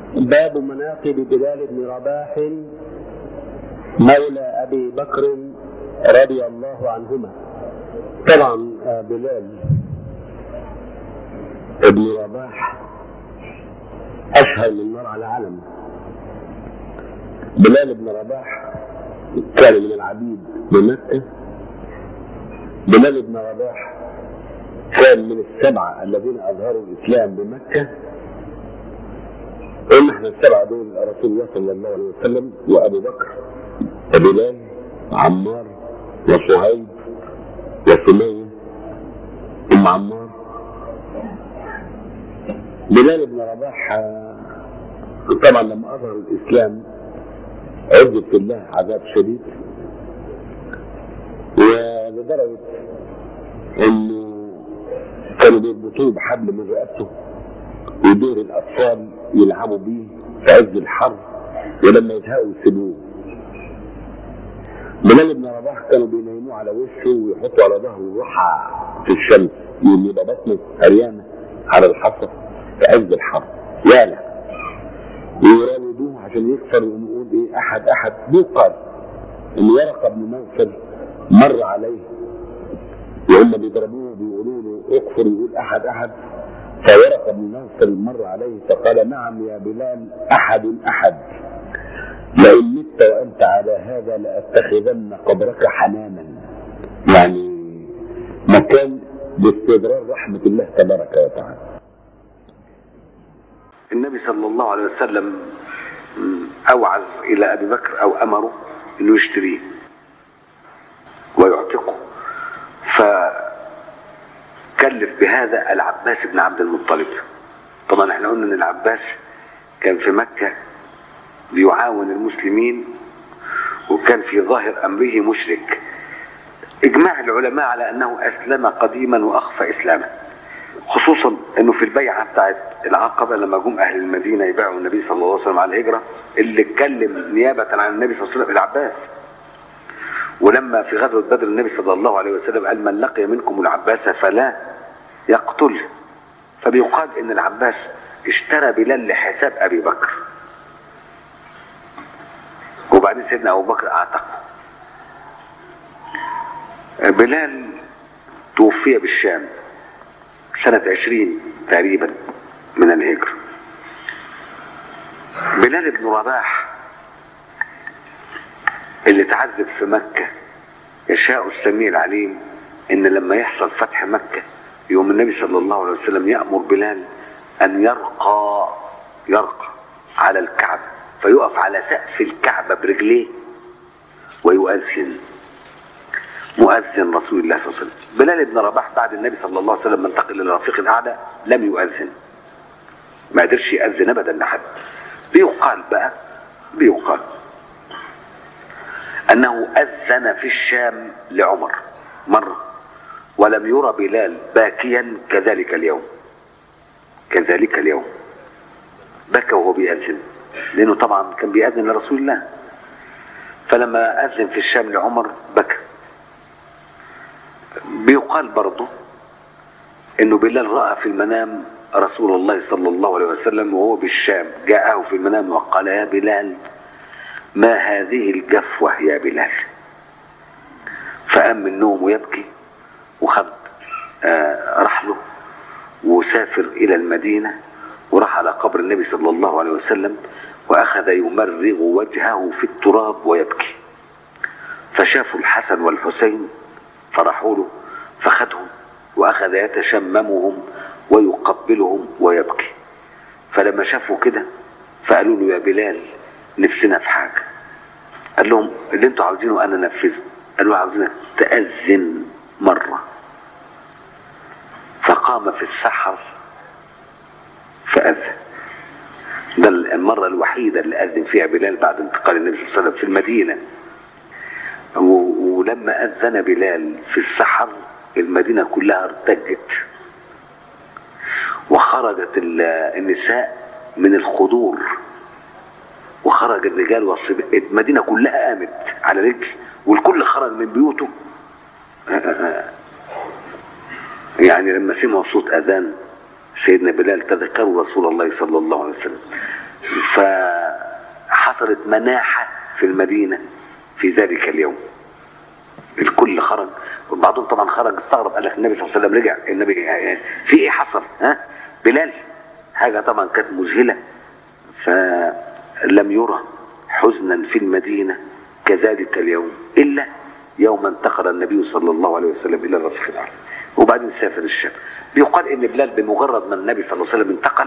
باب مناقب بلال بن رباح مولى ابي بكر رضي الله عنهما طبعا آه، بلال ابن رباح اشهر من نار على علم بلال بن رباح كان من العبيد بمكه بلال بن رباح كان من السبعه الذين اظهروا الاسلام بمكه قلنا احنا السبعه دول رسول الله صلى الله عليه وسلم وابو بكر وبلال وعمار وصهيب وسمية ام عمار بلال بن رباح آه، طبعا لما اظهر الاسلام عذب في الله عذاب شديد ولدرجه انه كانوا بيربطوه بحبل من رقبته ودور الاطفال يلعبوا بيه في عز الحر ولما يزهقوا يسيبوه بلال بن رباح كانوا بينيموه على وشه ويحطوا على ظهره روحه في الشمس يوم يبقى بطنه عريانه على الحصى في عز الحر يالا ويراودوه عشان يكسر ويقول ايه احد احد يقال ان ورقه بن نوفل مر عليه وهم بيضربوه بيقولوا له اكفر يقول احد احد فورقه بن نوفل مر عليه فقال نعم يا بلال احد احد لئن مت وانت على هذا لاتخذن قبرك حماما يعني مكان باستدرار رحمه الله تبارك وتعالى النبي صلى الله عليه وسلم اوعز الى ابي بكر او امره انه يشتريه ويعتقه فكلف بهذا العباس بن عبد المطلب طبعا احنا قلنا ان العباس كان في مكه بيعاون المسلمين وكان في ظاهر امره مشرك اجماع العلماء على انه اسلم قديما واخفى اسلامه خصوصا انه في البيعه بتاعت العقبه لما جم اهل المدينه يبايعوا النبي صلى الله عليه وسلم على الهجره اللي اتكلم نيابه عن النبي صلى الله عليه وسلم العباس ولما في غزوه بدر النبي صلى الله عليه وسلم قال من لقي منكم العباس فلا يقتله فبيقال ان العباس اشترى بلال لحساب ابي بكر وبعدين سيدنا ابو بكر اعتقه بلال توفي بالشام سنة عشرين تقريبا من الهجرة بلال بن رباح اللي تعذب في مكة يشاء السميع العليم ان لما يحصل فتح مكة يوم النبي صلى الله عليه وسلم يأمر بلال ان يرقى يرقى على الكعبة فيقف على سقف الكعبة برجليه ويؤذن مؤذن رسول الله صلى الله عليه وسلم بلال بن رباح بعد النبي صلى الله عليه وسلم ما انتقل الى الرفيق الاعلى لم يؤذن ما قدرش يأذن ابدا لحد بيقال بقى بيقال انه اذن في الشام لعمر مره ولم يرى بلال باكيا كذلك اليوم كذلك اليوم بكى وهو بيأذن لانه طبعا كان بيأذن لرسول الله فلما أذن في الشام لعمر بكى بيقال برضه انه بلال راى في المنام رسول الله صلى الله عليه وسلم وهو بالشام جاءه في المنام وقال يا بلال ما هذه الجفوه يا بلال فقام من نومه يبكي وخد آه رحله وسافر الى المدينه وراح على قبر النبي صلى الله عليه وسلم واخذ يمرغ وجهه في التراب ويبكي فشافوا الحسن والحسين فراحوا له فخدهم واخذ يتشممهم ويقبلهم ويبكي فلما شافوا كده فقالوا له يا بلال نفسنا في حاجه قال لهم اللي انتوا عاوزينه انا انفذه قالوا عاوزينك تأذن مره فقام في السحر فأذن ده المرة الوحيدة اللي أذن فيها بلال بعد انتقال النبي صلى الله عليه وسلم في المدينة ولما أذن بلال في السحر المدينة كلها ارتجت وخرجت النساء من الخضور وخرج الرجال والصبيان المدينة كلها قامت على رجل والكل خرج من بيوته يعني لما سمعوا صوت أذان سيدنا بلال تذكروا رسول الله صلى الله عليه وسلم فحصلت مناحة في المدينة في ذلك اليوم الكل خرج وبعضهم طبعا خرج استغرب قال لك النبي صلى الله عليه وسلم رجع النبي في ايه حصل ها بلال حاجة طبعا كانت مذهلة فلم يرى حزنا في المدينة كذلك اليوم إلا يوم انتقل النبي صلى الله عليه وسلم إلى الرفيق الأعلى وبعدين سافر الشام بيقال إن بلال بمجرد ما النبي صلى الله عليه وسلم انتقل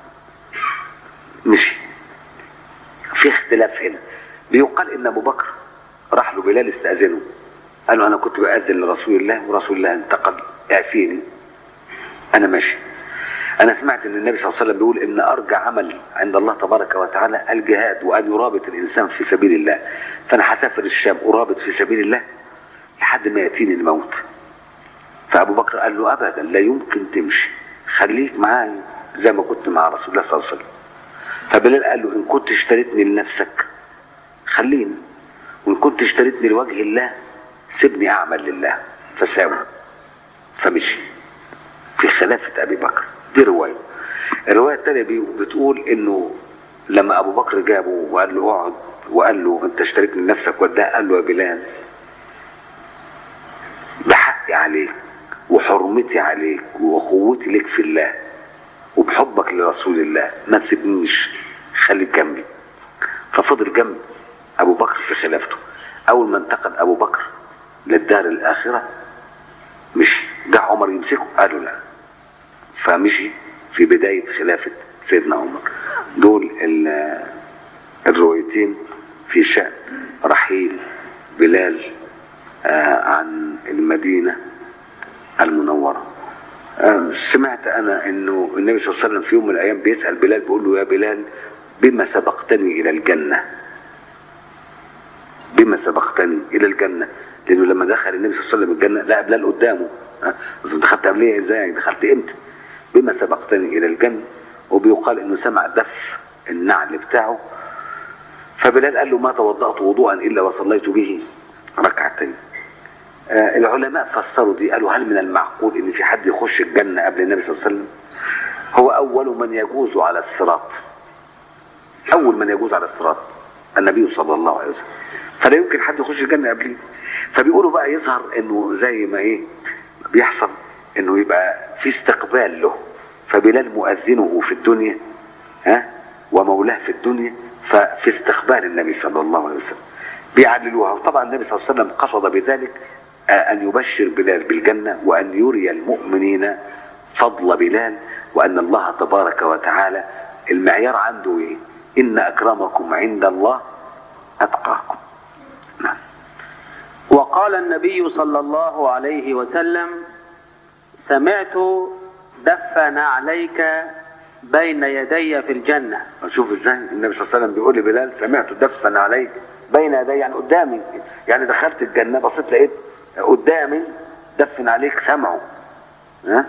مشي في اختلاف هنا بيقال إن أبو بكر راح له بلال استأذنه قال له أنا كنت بأذن لرسول الله ورسول الله انتقل اعفيني أنا ماشي أنا سمعت إن النبي صلى الله عليه وسلم بيقول إن أرجى عمل عند الله تبارك وتعالى الجهاد وأن يرابط الإنسان في سبيل الله فأنا هسافر الشام أرابط في سبيل الله لحد ما يأتيني الموت فأبو بكر قال له أبدا لا يمكن تمشي خليك معايا زي ما كنت مع رسول الله صلى الله عليه وسلم فبلال قال له إن كنت اشتريتني لنفسك خليني وإن كنت اشتريتني لوجه الله سيبني أعمل لله فساوي فمشي في خلافة أبي بكر دي رواية الرواية الثانية بي- بتقول إنه لما أبو بكر جابه وقال له اقعد وقال له أنت اشتريتني لنفسك ولا قال له يا بلال بحقي عليك وحرمتي عليك وأخوتي لك في الله وبحبك لرسول الله ما تسيبنيش خليك جنبي ففضل جنب أبو بكر في خلافته أول ما انتقل أبو بكر للدار الآخرة مشي جه عمر يمسكه قالوا لا فمشي في بداية خلافة سيدنا عمر دول ال- الروايتين في شأن رحيل بلال آه، عن المدينة المنورة آه، سمعت أنا أنه النبي صلى الله عليه وسلم في يوم من الأيام بيسأل بلال بيقول له يا بلال بما سبقتني إلى الجنة بما سبقتني إلى الجنة لأنه لما دخل النبي صلى الله عليه وسلم الجنة لقى بلال قدامه ها؟ قلت له دخلت قبليه ازاي دخلت امتى بما سبقتني إلى الجنة وبيقال إنه سمع دف النعل بتاعه فبلال قال له ما توضأت وضوءا إلا وصليت به ركعتين آه العلماء فسروا دي قالوا هل من المعقول ان في حد يخش الجنة قبل النبي صلى الله عليه وسلم هو اول من يجوز على الصراط اول من يجوز على الصراط النبي صلى الله عليه وسلم فلا يمكن حد يخش الجنة قبليه فبيقولوا بقى يظهر انه زي ما ايه بيحصل انه يبقى في استقبال له فبلال مؤذنه في الدنيا ها ومولاه في الدنيا ففي استقبال النبي صلى الله عليه وسلم بيعللوها وطبعا النبي صلى الله عليه وسلم قصد بذلك آه، أن يبشر بلال بالجنة وأن يري المؤمنين فضل بلال وأن الله تبارك وتعالى المعيار عنده إيه؟ إن أكرمكم عند الله أتقاكم نعم وقال النبي صلى الله عليه وسلم سمعت دف نعليك بين يدي في الجنة شوف ازاي النبي صلى الله عليه وسلم بيقول لبلال سمعت دفا عليك بين يدي يعني قدامي يعني دخلت الجنه بصيت لقيت قدامي دفن عليك سمعه ها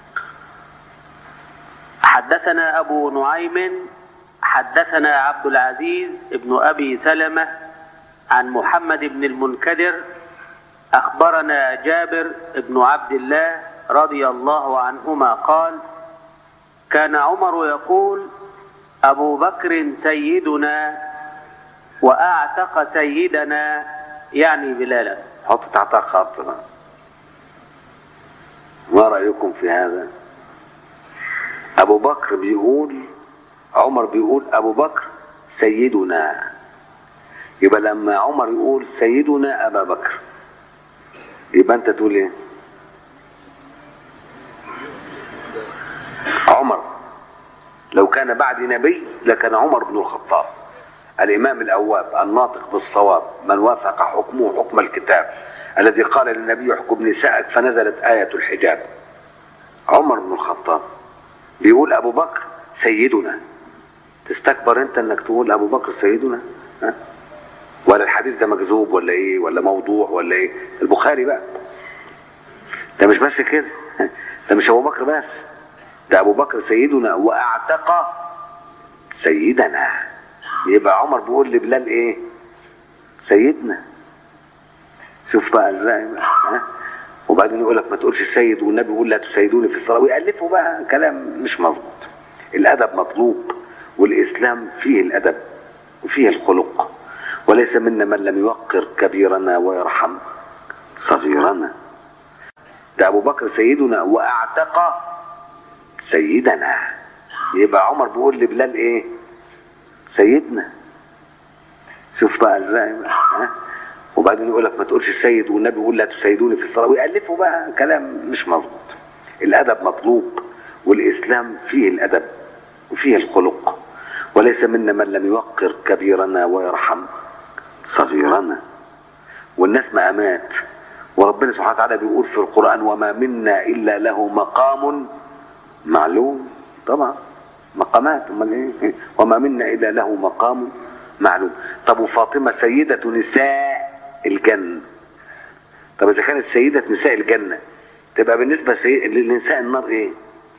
حدثنا أبو نعيم حدثنا عبد العزيز ابن أبي سلمة عن محمد بن المنكدر أخبرنا جابر بن عبد الله رضي الله عنهما قال كان عمر يقول أبو بكر سيدنا وأعتق سيدنا يعني بلالا حط تحتها خط بقى. ما رايكم في هذا ابو بكر بيقول عمر بيقول ابو بكر سيدنا يبقى لما عمر يقول سيدنا ابا بكر يبقى انت تقول ايه عمر لو كان بعد نبي لكان عمر بن الخطاب الإمام الأواب الناطق بالصواب من وافق حكمه حكم الكتاب الذي قال للنبي احكم نساءك فنزلت آية الحجاب عمر بن الخطاب بيقول أبو بكر سيدنا تستكبر أنت أنك تقول أبو بكر سيدنا ها؟ ولا الحديث ده مكذوب ولا إيه ولا موضوع ولا إيه البخاري بقى ده مش بس كده ده مش أبو بكر بس ده أبو بكر سيدنا وأعتق سيدنا يبقى عمر بيقول لبلال ايه سيدنا شوف بقى ازاي بقى ها وبعدين يقول لك ما تقولش السيد والنبي يقول لا تسيدوني في الصلاه ويألفوا بقى كلام مش مظبوط الادب مطلوب والإسلام فيه الأدب وفيه الخلق وليس منا من لم يوقر كبيرنا ويرحم صغيرنا ده أبو بكر سيدنا وأعتق سيدنا يبقى عمر بيقول لبلال إيه سيدنا شوف بقى ازاي بقى ها وبعدين يقول لك ما تقولش السيد والنبي يقول لا تسيدوني في الصلاه ويألفوا بقى كلام مش مظبوط الادب مطلوب والاسلام فيه الادب وفيه الخلق وليس منا من لم يوقر كبيرنا ويرحم صغيرنا والناس مقامات وربنا سبحانه وتعالى بيقول في القرآن وما منا إلا له مقام معلوم طبعا مقامات امال ايه وما منا الا له مقام معلوم طب وفاطمه سيده نساء الجنه طب اذا كانت سيده نساء الجنه تبقى بالنسبه سي... لنساء النار ايه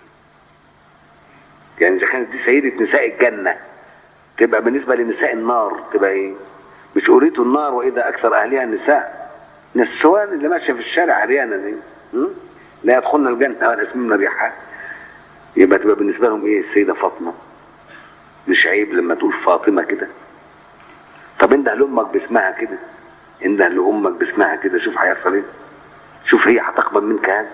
يعني اذا كانت دي سيده نساء الجنه تبقى بالنسبه لنساء النار تبقى ايه مش اريد النار واذا اكثر اهلها النساء النسوان اللي ماشيه في الشارع عريانه دي م? لا يدخلن الجنه ولا يسمن ريحها يبقى تبقى بالنسبه لهم ايه السيده فاطمه مش عيب لما تقول فاطمه كده طب انده لامك باسمها كده انده لامك باسمها كده شوف هيحصل ايه شوف هي هتقبل منك هذا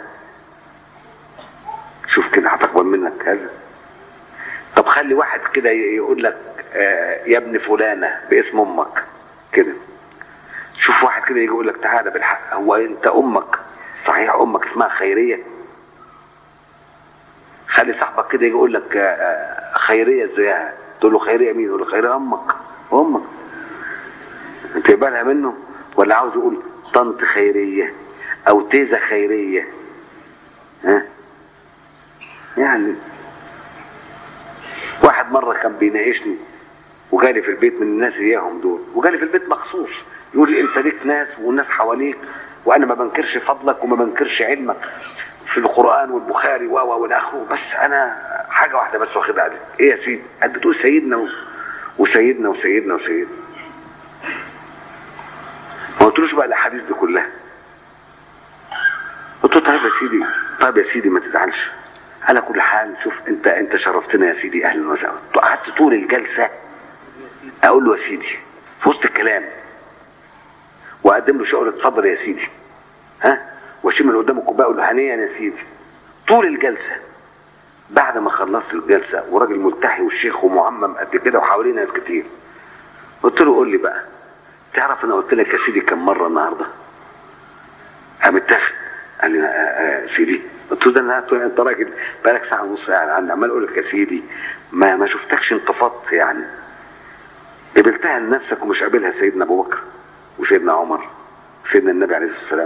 شوف كده هتقبل منك هذا طب خلي واحد كده يقول لك آه يا ابن فلانه باسم امك كده شوف واحد كده يجي يقول لك تعالى بالحق هو انت امك صحيح امك اسمها خيريه خلي صاحبك كده يجي يقول لك آه خيريه ازيها تقول له خيريه مين يقول له خيريه امك امك تقبلها منه ولا عاوز يقول طنط خيريه او تيزه خيريه ها يعني واحد مره كان بيناقشني وجالي في البيت من الناس اياهم دول وجالي في البيت مخصوص يقول لي انت ليك ناس والناس حواليك وانا ما بنكرش فضلك وما بنكرش علمك في القران والبخاري و والى اخره بس انا حاجه واحده بس واخدها عليك ايه يا سيدي انت بتقول سيدنا و... وسيدنا وسيدنا وسيدنا ما قلتلوش بقى الاحاديث دي كلها قلت له طيب يا سيدي طيب يا سيدي ما تزعلش على كل حال شوف انت انت شرفتنا يا سيدي اهلا وسهلا قعدت طول الجلسه اقول له يا سيدي في وسط الكلام واقدم له شغل اتفضل يا سيدي ها واشيل من قدامه كوبايه اقول له هنيا يا سيدي طول الجلسه بعد ما خلصت الجلسه وراجل ملتحي والشيخ ومعمم قد كده وحواليه ناس كتير قلت له قول لي بقى تعرف انا قلت لك يا سيدي كم مره النهارده قام اتاخد قال لي آه آه سيدي قلت له ده انا انت راجل بقالك ساعه ونص يعني عمال اقول لك يا سيدي ما ما شفتكش انتفضت يعني قبلتها لنفسك ومش قابلها سيدنا ابو بكر وسيدنا عمر وسيدنا النبي عليه الصلاه والسلام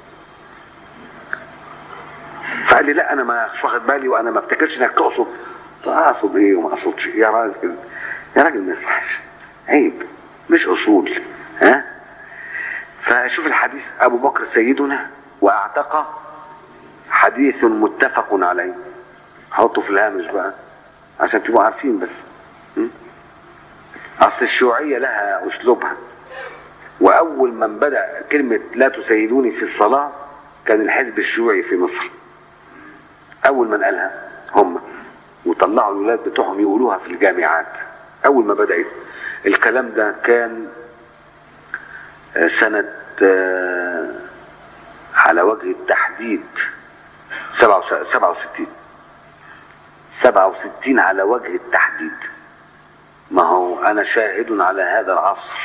فقال لي لا انا ما واخد بالي وانا ما افتكرش انك تقصد اقصد ايه وما اقصدش يا راجل يا راجل ما يصحش عيب مش اصول ها فشوف الحديث ابو بكر سيدنا واعتق حديث متفق عليه حطه في الهامش بقى عشان تبقوا عارفين بس م? اصل الشيوعيه لها اسلوبها واول من بدا كلمه لا تسيدوني في الصلاه كان الحزب الشيوعي في مصر اول من قالها هم وطلعوا الولاد بتوعهم يقولوها في الجامعات اول ما بدات الكلام ده كان سنه على وجه التحديد 67 67 على وجه التحديد ما هو انا شاهد على هذا العصر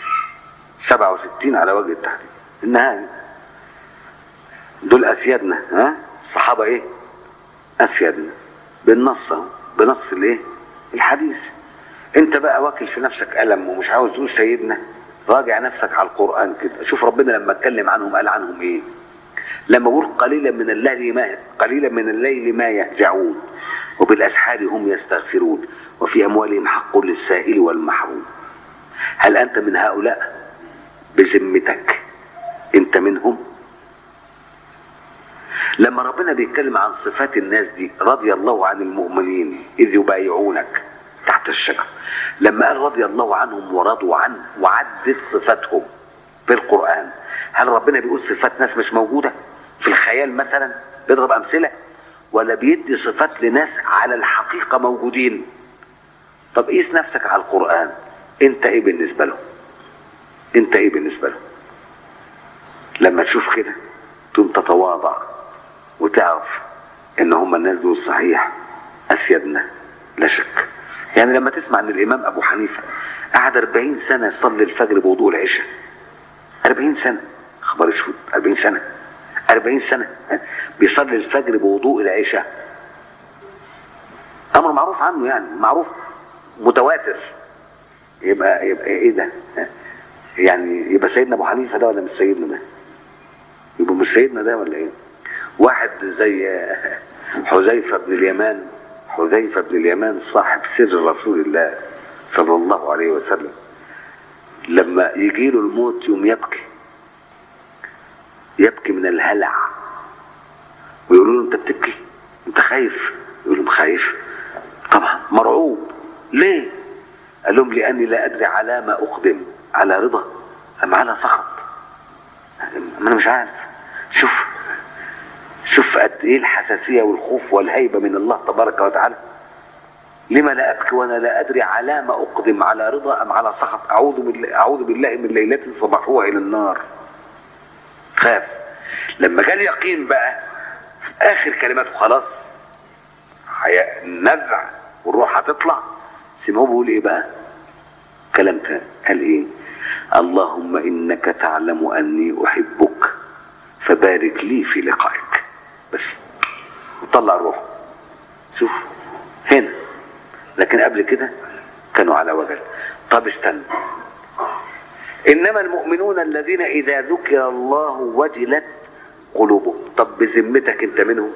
67 على وجه التحديد النهاية دول اسيادنا ها الصحابة ايه اسيادنا بالنص اهو بنص الايه الحديث انت بقى واكل في نفسك ألم ومش عاوز تقول سيدنا راجع نفسك على القرآن كده شوف ربنا لما اتكلم عنهم قال عنهم ايه لما بقول قليلا من الليل ما قليلا من الليل ما يهجعون وبالاسحار هم يستغفرون وفي اموالهم حق للسائل والمحروم هل انت من هؤلاء بذمتك انت منهم لما ربنا بيتكلم عن صفات الناس دي رضي الله عن المؤمنين اذ يبايعونك تحت الشجر لما قال رضي الله عنهم ورضوا عنه وعدت صفاتهم في القرآن هل ربنا بيقول صفات ناس مش موجودة في الخيال مثلا بيضرب أمثلة ولا بيدي صفات لناس على الحقيقة موجودين طب قيس نفسك على القرآن انت ايه بالنسبة له انت ايه بالنسبة له لما تشوف كده تقوم تتواضع وتعرف ان هم الناس دول صحيح اسيادنا لا شك يعني لما تسمع ان الامام ابو حنيفه قعد 40 سنه يصلي الفجر بوضوء العشاء 40 سنه خبر اسود 40 سنه 40 سنه بيصلي الفجر بوضوء العشاء امر معروف عنه يعني معروف متواتر يبقى يبقى ايه ده يعني يبقى سيدنا ابو حنيفه ده ولا مش سيدنا ده يبقى مش سيدنا ده ولا ايه واحد زي حذيفه بن اليمان حذيفه بن اليمان صاحب سر رسول الله صلى الله عليه وسلم لما يجي له الموت يوم يبكي يبكي من الهلع ويقولوا له انت بتبكي انت خايف يقول لهم خايف طبعا مرعوب ليه قال لهم لاني لا ادري على ما اقدم على رضا ام على سخط ما انا مش عارف شوف شوف قد ايه الحساسيه والخوف والهيبه من الله تبارك وتعالى لما لا ابكي وانا لا ادري على ما اقدم على رضا ام على سخط اعوذ بالله اعوذ بالله من ليله صباحها الى النار خاف لما جاء اليقين بقى في اخر كلماته خلاص النزع والروح هتطلع سمعوه بيقول ايه بقى كلام تاني قال ايه اللهم انك تعلم اني احبك فبارك لي في لقائك بس وطلع روحه شوف هنا لكن قبل كده كانوا على وجل طب استنى انما المؤمنون الذين اذا ذكر الله وجلت قلوبهم طب بذمتك انت منهم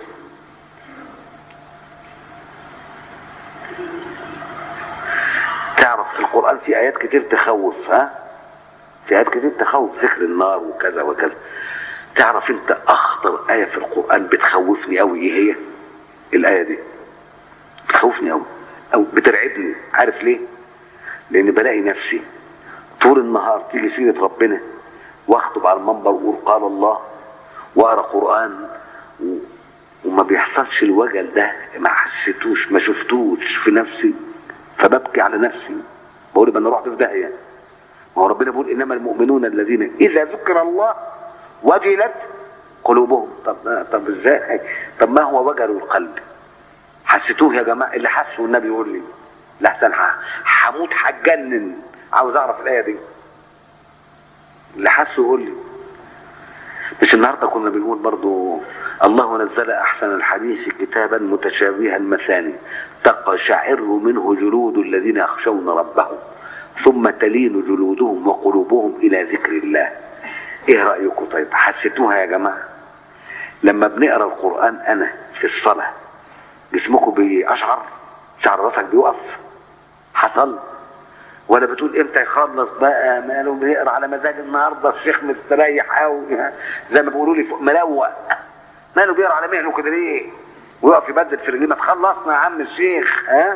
تعرف القرآن في آيات كتير تخوف ها في آيات كتير تخوف ذكر النار وكذا وكذا تعرف انت اخطر آية في القرآن بتخوفني قوي ايه هي الآية دي بتخوفني قوي او بترعبني عارف ليه لان بلاقي نفسي طول النهار تيجي سيرة ربنا واخطب على المنبر واقول قال الله واقرا قرآن و... وما بيحصلش الوجل ده ما حسيتوش ما شفتوش في نفسي فببكي على نفسي بقول يبقى انا رحت في داهيه ما هو ربنا بيقول انما المؤمنون الذين اذا ذكر الله وجلت قلوبهم طب طب ازاي طب ما هو وجل القلب حسيتوه يا جماعه اللي حسه النبي يقول لي لحسن هموت هتجنن عاوز اعرف الايه دي اللي حسه يقول لي مش النهارده كنا بنقول برضو الله نزل احسن الحديث كتابا متشابها مثاني تقشعر منه جلود الذين يخشون ربهم ثم تلين جلودهم وقلوبهم الى ذكر الله ايه رايكم طيب حسيتوها يا جماعه لما بنقرا القران انا في الصلاه جسمكم بيقشعر شعر راسك بيقف حصل ولا بتقول امتى يخلص بقى ماله بيقرا على مزاج النهارده الشيخ مستريح قوي زي ما بيقولوا لي مروق ماله بيقرا على مهله كده ليه ويقف يبدل في رجليه ما تخلصنا يا عم الشيخ ها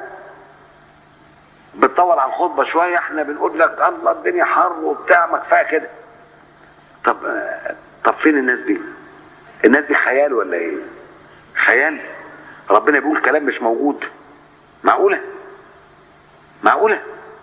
بتطول على الخطبه شويه احنا بنقول لك الله الدنيا حر وبتاع ما كفايه كده طب طب فين الناس دي الناس دي خيال ولا ايه خيال ربنا بيقول كلام مش موجود معقوله معقوله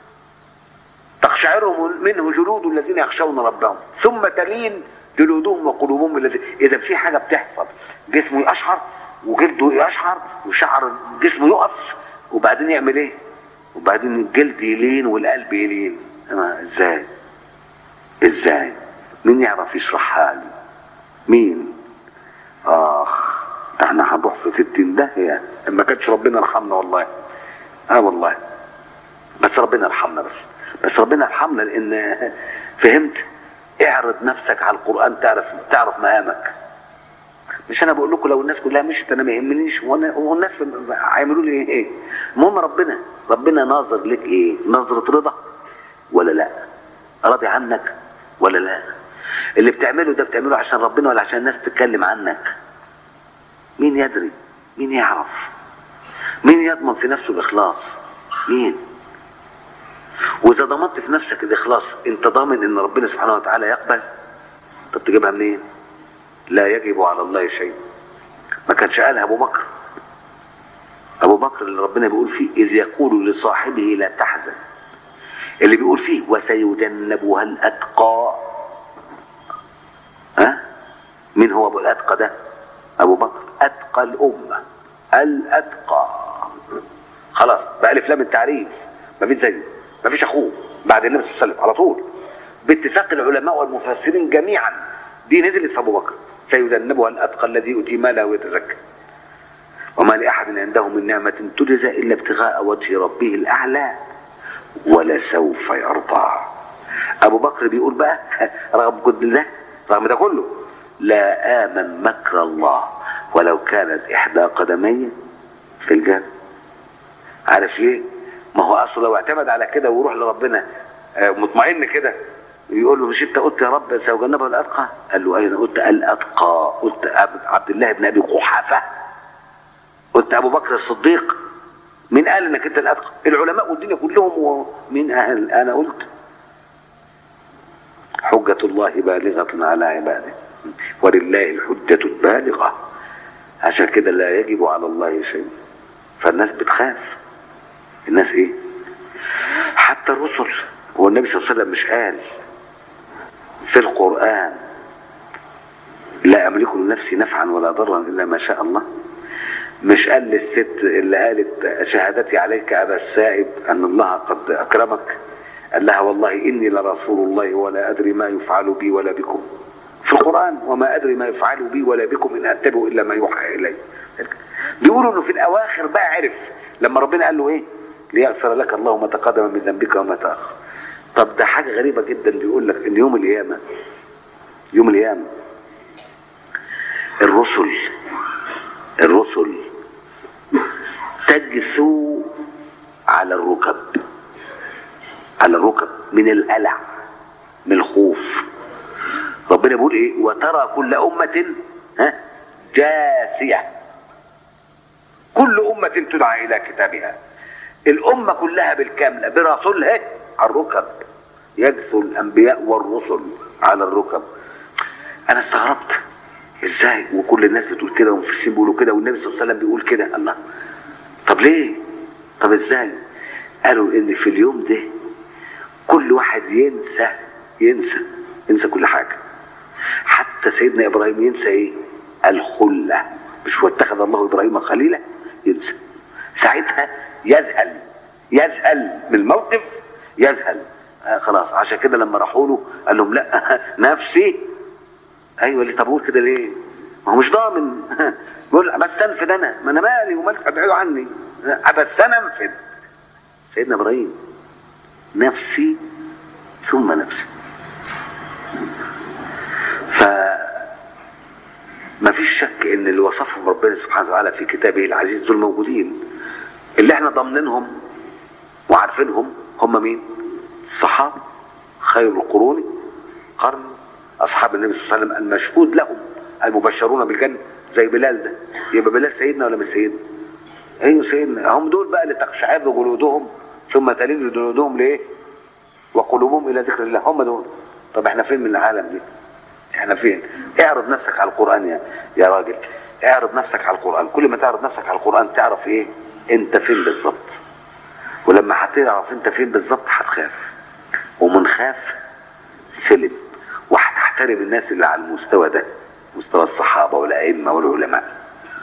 تقشعر منه جلود الذين يخشون ربهم ثم تلين جلودهم وقلوبهم الذي اذا في حاجه بتحصل جسمه يقشعر وجلده يقشعر وشعر جسمه يقف وبعدين يعمل ايه وبعدين الجلد يلين والقلب يلين ازاي ازاي مين يعرف يشرحها لي مين اخ ده احنا هنروح في ستين داهية ما كانش ربنا يرحمنا والله اه والله بس ربنا يرحمنا بس بس ربنا يرحمنا لان فهمت اعرض نفسك على القرآن تعرف تعرف مقامك مش انا بقول لكم لو الناس كلها مشت انا ما يهمنيش هو الناس هيعملوا لي ايه المهم ربنا ربنا ناظر لك ايه نظرة رضا ولا لا راضي عنك ولا لا اللي بتعمله ده بتعمله عشان ربنا ولا عشان الناس تتكلم عنك مين يدري مين يعرف مين يضمن في نفسه الاخلاص مين واذا ضمنت في نفسك الاخلاص انت ضامن ان ربنا سبحانه وتعالى يقبل طب تجيبها منين لا يجب على الله شيء ما كانش قالها ابو بكر ابو بكر اللي ربنا بيقول فيه اذ يقول لصاحبه لا تحزن اللي بيقول فيه وسيجنبها الاتقى ها مين هو ابو الاتقى ده ابو بكر اتقى الامه الاتقى خلاص بقى الف لام التعريف ما فيش زيه ما فيش اخوه بعد النبي صلى الله عليه وسلم على طول باتفاق العلماء والمفسرين جميعا دي نزلت في ابو بكر سيجنبها الاتقى الذي يؤتي ماله ويتزكى وما لاحد عنده من نعمه تجزى الا ابتغاء وجه ربه الاعلى ولسوف يرضى ابو بكر بيقول بقى رغم كل ده رغم ده كله لا امن مكر الله ولو كانت احدى قدمي في الجنه عارف ليه ما هو اصله لو اعتمد على كده ويروح لربنا آه، مطمئن كده يقول له مش انت قلت يا رب سيجنبه الاتقى قال له اين قلت الاتقى قلت عبد- عبد الله بن ابي قحافه قلت ابو بكر الصديق مين قال انك انت الاتقى العلماء والدنيا كلهم ومين اهل انا قلت حجة الله بالغة على عباده ولله الحجة البالغة عشان كده لا يجب على الله شيء فالناس بتخاف الناس ايه حتى الرسل هو النبي صلى الله عليه وسلم مش قال في القرآن لا أملك لنفسي نفعا ولا ضرا إلا ما شاء الله مش قال للست اللي قالت شهادتي عليك أبا السائب أن الله قد أكرمك قال لها والله إني لرسول الله ولا أدري ما يفعل بي ولا بكم في القرآن وما أدري ما يفعل بي ولا بكم إن أتبع إلا ما يوحى إلي بيقولوا إنه في الأواخر بقى عرف لما ربنا قال له إيه ليغفر لك الله ما تقدم من ذنبك وما تأخر طب ده حاجة غريبة جدا بيقول لك إن يوم القيامة يوم القيامة الرسل الرسل تجثو على الركب على الركب من الألع من الخوف ربنا بيقول ايه وترى كل أمة ها جاثية كل أمة تدعى إلى كتابها الأمة كلها بالكاملة برسولها على الركب يجثو الأنبياء والرسل على الركب أنا استغربت ازاي وكل الناس بتقول كده والمفسرين بيقولوا كده والنبي صلى الله عليه وسلم بيقول كده الله طب ليه طب ازاي قالوا ان في اليوم ده كل واحد ينسى ينسى ينسى كل حاجه حتى سيدنا ابراهيم ينسى ايه الخله مش هو اتخذ الله ابراهيم خليلا ينسى ساعتها يذهل يذهل من الموقف يذهل آه خلاص عشان كده لما راحوا له قال لهم لا نفسي ايوه اللي طب قول كده ليه؟ ما هو مش ضامن يقول بس انفد انا ما انا مالي ومالك ابعدوا عني بس انا انفد سيدنا ابراهيم نفسي ثم نفسي ف ما فيش شك ان اللي وصفهم ربنا سبحانه وتعالى في كتابه العزيز دول موجودين اللي احنا ضامنينهم وعارفينهم هم مين؟ الصحابه خير القرون قرن اصحاب النبي صلى الله عليه وسلم المشهود لهم المبشرون بالجنه زي بلال ده يبقى بلال سيدنا ولا مش سيدنا؟ ايوه سيدنا هم دول بقى اللي تقشعر جلودهم ثم تلين جلودهم ليه؟ وقلوبهم الى ذكر الله هم دول طب احنا فين من العالم دي؟ احنا فين؟ اعرض نفسك على القران يا يا راجل اعرض نفسك على القران كل ما تعرض نفسك على القران تعرف ايه؟ انت فين بالظبط ولما هتعرف انت فين بالظبط هتخاف ومن خاف سلم وهتحترم الناس اللي على المستوى ده مستوى الصحابه والائمه والعلماء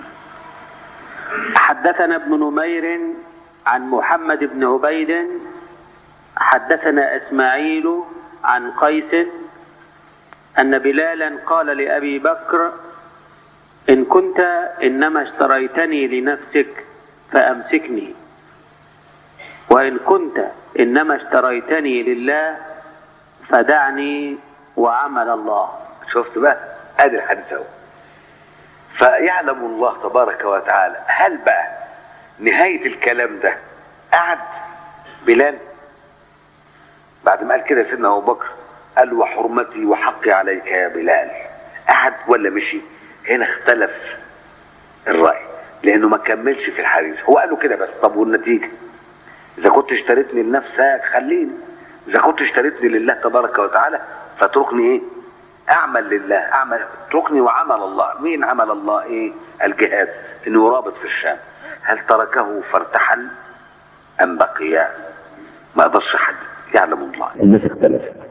حدثنا ابن نمير عن محمد بن عبيد حدثنا اسماعيل عن قيس ان بلالا قال لابي بكر ان كنت انما اشتريتني لنفسك فامسكني وان كنت انما اشتريتني لله فدعني وعمل الله شفت بقى ادي الحديث اهو فيعلم الله تبارك وتعالى هل بقى نهاية الكلام ده قعد بلال بعد ما قال كده سيدنا ابو بكر قال وحرمتي وحقي عليك يا بلال قعد ولا مشي هنا اختلف الرأي لانه ما كملش في الحديث هو قال له كده بس طب والنتيجة اذا كنت اشتريتني لنفسك خليني اذا كنت اشتريتني لله تبارك وتعالى فاتركني ايه اعمل لله اعمل اتركني وعمل الله مين عمل الله ايه الجهاد انه يرابط في الشام هل تركه فارتحل أم بقي ما قدرش حد يعلم الله الناس اختلفت